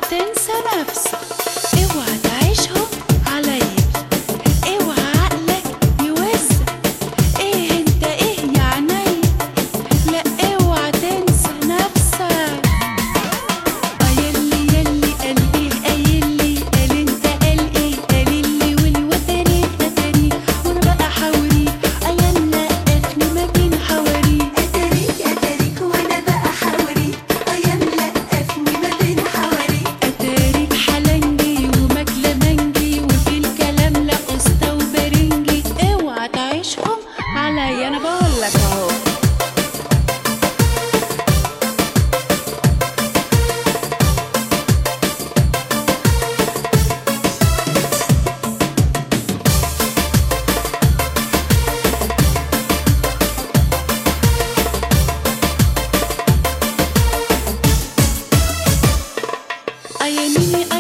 تنسى نفسك اوعى تعيشهم عليا اوعى عقلك يوزك ايه انت ايه يا عينيا لا اوعى تنسى نفسك اه يلي يلي قال ايه قايلي قال انت قال ايه قاليلي والوتري اتري وانا بقى حوري ايانا افني ما بين حواري أتاريك أتاريك وأنا بقى حواريك أيام لقفني ما بين حواريك اتاريك حلنجي ومكلمنجي وفي الكلام لا قسطة وبرنجي اوعى تعيشهم عليا انا بقولك اهو أياميني